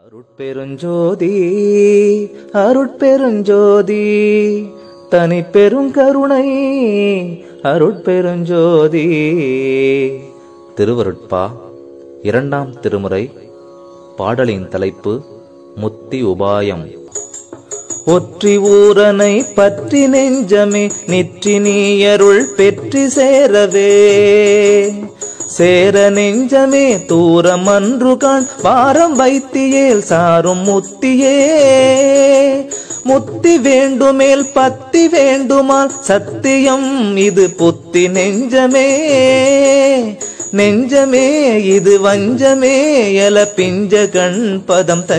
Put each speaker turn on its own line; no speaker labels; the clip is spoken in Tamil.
அருட்பெருஞ்சோதி அருட்பெருஞ்சோதி தனி பெருங்கருணை அருட்பெருஞ்சோதி திருவருட்பா இரண்டாம் திருமுறை பாடலின் தலைப்பு முத்தி உபாயம் ஒற்றி ஊரனை பற்றி நெஞ்சமே நிற்றி நீயருள் பெற்றி சேரவே சேர நெஞ்சமே தூரம் அன்று காண் வாரம் வைத்தியேல் சாரும் முத்தியே முத்தி வேண்டுமேல் பத்தி வேண்டுமால் சத்தியம் இது புத்தி நெஞ்சமே நெஞ்சமே இது வஞ்சமே எல பிஞ்ச கண் பதம் த